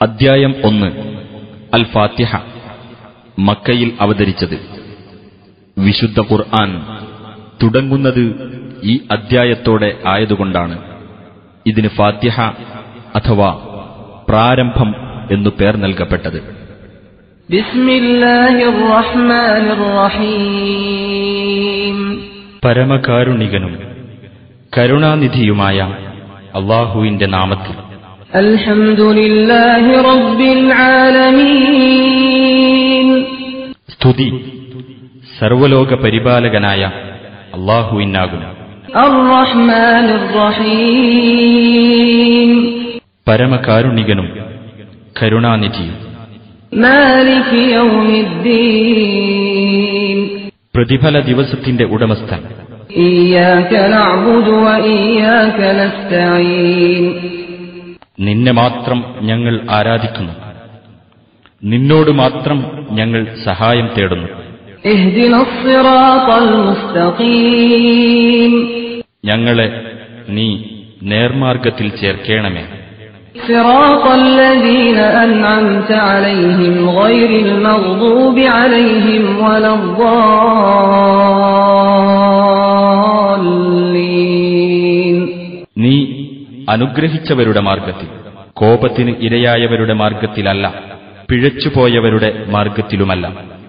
അദ്ധ്യായം ഒന്ന് അൽ ഫാത്തിഹ മക്കയിൽ അവതരിച്ചത് വിശുദ്ധ ഖുർആൻ തുടങ്ങുന്നത് ഈ അദ്ധ്യായത്തോടെ ആയതുകൊണ്ടാണ് ഇതിന് ഫാത്തിഹ അഥവാ പ്രാരംഭം എന്നു പേർ നൽകപ്പെട്ടത് بسم الله الرحمن الرحيم പരമകാരുണികനും കരുണാനിധിയുമായ അള്ളാഹുവിന്റെ നാമത്തിൽ الحمد لله رب العالمين സ്തുതി സർവലോക പരിപാലകനായ അള്ളാഹുവിനാകുന്നു الرحمن الرحيم പരമകാരുണികനും കരുണാനിധിയും مالك يوم الدين പ്രതിഫല ദിവസത്തിന്റെ ഉടമസ്ഥൻ إياك نعبد وإياك نستعين നിന്നെ മാത്രം ഞങ്ങൾ ആരാധിക്കുന്നു നിന്നോട് മാത്രം ഞങ്ങൾ സഹായം തേടുന്നു اهدنا الصراط المستقيم ഞങ്ങളെ നീ നേർമാർഗത്തിൽ ചേർക്കേണമേ صراط الذين أنعمت عليهم غير المغضوب عليهم ولا الضالين നീ അനുഗ്രഹിച്ചവരുടെ മാർഗത്തിൽ കോപത്തിന് ഇരയായവരുടെ മാർഗത്തിലല്ല പിഴച്ചുപോയവരുടെ മാർഗത്തിലുമല്ല